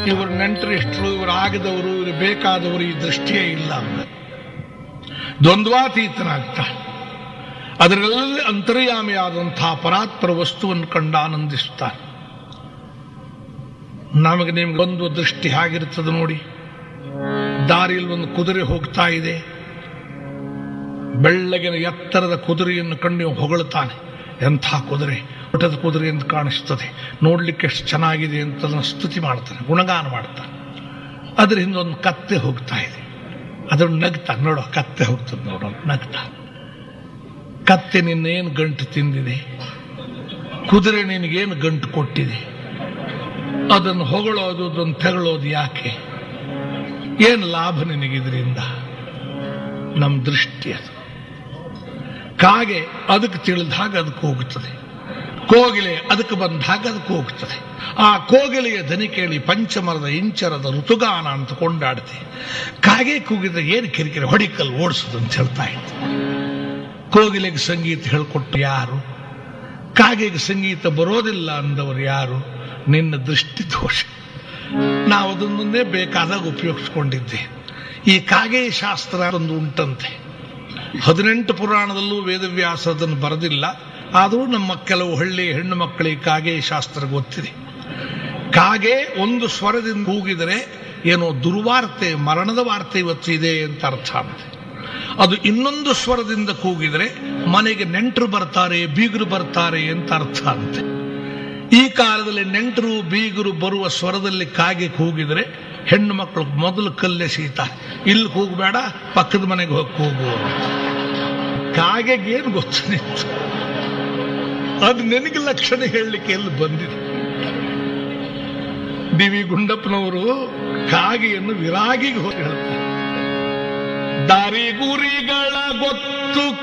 ಇವರು ನೆಂಟರಿಷ್ಟರು ಇವರು ಆಗದವರು ಇವರು ಬೇಕಾದವರು ಈ ದೃಷ್ಟಿಯೇ ಇಲ್ಲ ಅವನ ದ್ವಂದ್ವಾತೀತನಾಗ್ತಾನೆ ಅದರಲ್ಲಿ ಅಂತರ್ಯಾಮಿಯಾದಂತಹ ಪರಾತ್ಪರ ವಸ್ತುವನ್ನು ಕಂಡು ಆನಂದಿಸ್ತಾನೆ ನಮಗೆ ನಿಮ್ಗೆ ಒಂದು ದೃಷ್ಟಿ ಹೇಗಿರ್ತದೆ ನೋಡಿ ದಾರಿಯಲ್ಲಿ ಒಂದು ಕುದುರೆ ಹೋಗ್ತಾ ಇದೆ ಬೆಳ್ಳಗಿನ ಎತ್ತರದ ಕುದುರೆಯನ್ನು ಕಂಡು ಇವ ಹೊಗಳುತ್ತಾನೆ ಎಂಥ ಕುದುರೆ ಊಟದ ಕುದುರೆ ಅಂತ ಕಾಣಿಸ್ತದೆ ನೋಡ್ಲಿಕ್ಕೆ ಎಷ್ಟು ಚೆನ್ನಾಗಿದೆ ಅಂತ ಅದನ್ನು ಸ್ತುತಿ ಮಾಡ್ತಾನೆ ಗುಣಗಾನ ಮಾಡ್ತಾನೆ ಅದ್ರ ಹಿಂದೆ ಒಂದು ಕತ್ತೆ ಹೋಗ್ತಾ ಇದೆ ಅದನ್ನು ನಗ್ತಾನೆ ನೋಡೋ ಕತ್ತೆ ಹೋಗ್ತದೆ ನೋಡೋ ನಗ್ತಾನೆ ಕತ್ತೆ ನಿನ್ನೇನು ಗಂಟು ತಿಂದಿದೆ ಕುದುರೆ ನಿನಗೇನು ಗಂಟು ಕೊಟ್ಟಿದೆ ಅದನ್ನು ಹೊಗಳೋದು ಅದನ್ನು ತೆಗಳೋದು ಯಾಕೆ ಏನು ಲಾಭ ನಿನಗಿದ್ರಿಂದ ನಮ್ಮ ದೃಷ್ಟಿ ಅದು ಕಾಗೆ ಅದಕ್ಕೆ ತಿಳಿದಾಗ ಅದಕ್ಕೆ ಹೋಗುತ್ತದೆ ಕೋಗಿಲೆ ಅದಕ್ಕೆ ಬಂದಾಗ ಅದಕ್ಕೆ ಹೋಗ್ತದೆ ಆ ಕೋಗಿಲೆಯ ದನಿ ಕೇಳಿ ಪಂಚಮರದ ಇಂಚರದ ಋತುಗಾನ ಅಂತ ಕೊಂಡಾಡ್ತೆ ಕಾಗೆ ಕೂಗಿದ್ರೆ ಏನು ಕಿರಿಕಿರಿ ಹೊಡಿಕಲ್ ಓಡಿಸೋದು ಅಂತ ಹೇಳ್ತಾ ಇತ್ತು ಕೋಗಿಲೆಗೆ ಸಂಗೀತ ಹೇಳ್ಕೊಟ್ಟು ಯಾರು ಕಾಗೆಗೆ ಸಂಗೀತ ಬರೋದಿಲ್ಲ ಅಂದವರು ಯಾರು ನಿನ್ನ ದೃಷ್ಟಿ ದೋಷ ನಾವು ಅದನ್ನೇ ಬೇಕಾದಾಗ ಉಪಯೋಗಿಸ್ಕೊಂಡಿದ್ದೆ ಈ ಕಾಗೆ ಶಾಸ್ತ್ರ ಒಂದು ಉಂಟಂತೆ ಹದಿನೆಂಟು ಪುರಾಣದಲ್ಲೂ ವೇದವ್ಯಾಸ ಅದನ್ನು ಬರೆದಿಲ್ಲ ಆದರೂ ನಮ್ಮ ಕೆಲವು ಹಳ್ಳಿ ಹೆಣ್ಣು ಮಕ್ಕಳಿಗೆ ಕಾಗೆ ಶಾಸ್ತ್ರ ಗೊತ್ತಿದೆ ಕಾಗೆ ಒಂದು ಸ್ವರದಿಂದ ಕೂಗಿದರೆ ಏನೋ ದುರ್ವಾರ್ತೆ ಮರಣದ ವಾರ್ತೆ ಇವತ್ತು ಇದೆ ಅಂತ ಅರ್ಥ ಅಂತೆ ಅದು ಇನ್ನೊಂದು ಸ್ವರದಿಂದ ಕೂಗಿದರೆ ಮನೆಗೆ ನೆಂಟರು ಬರ್ತಾರೆ ಬೀಗರು ಬರ್ತಾರೆ ಅಂತ ಅರ್ಥ ಅಂತೆ ಈ ಕಾಲದಲ್ಲಿ ನೆಂಟರು ಬೀಗರು ಬರುವ ಸ್ವರದಲ್ಲಿ ಕಾಗೆ ಕೂಗಿದರೆ ಹೆಣ್ಣು ಮಕ್ಕಳು ಮೊದಲು ಕಲ್ಲೆಸೀತ ಇಲ್ಲಿ ಕೂಗಬೇಡ ಪಕ್ಕದ ಮನೆಗೆ ಹೋಗಿ ಕೂಗು ಕಾಗೆಗೆ ಏನು ಗೊತ್ತು ನಿಂತು ಅದು ನಿನಗೆ ಲಕ್ಷಣ ಹೇಳಲಿಕ್ಕೆ ಎಲ್ಲಿ ಬಂದಿದೆ ಡಿ ವಿ ಗುಂಡಪ್ಪನವರು ಕಾಗೆಯನ್ನು ವಿರಾಗಿಗೆ ಹೋಗಿ ಹೇಳ್ತಾರೆ ದಾರಿ ಗುರಿಗಳ ಗೊತ್ತು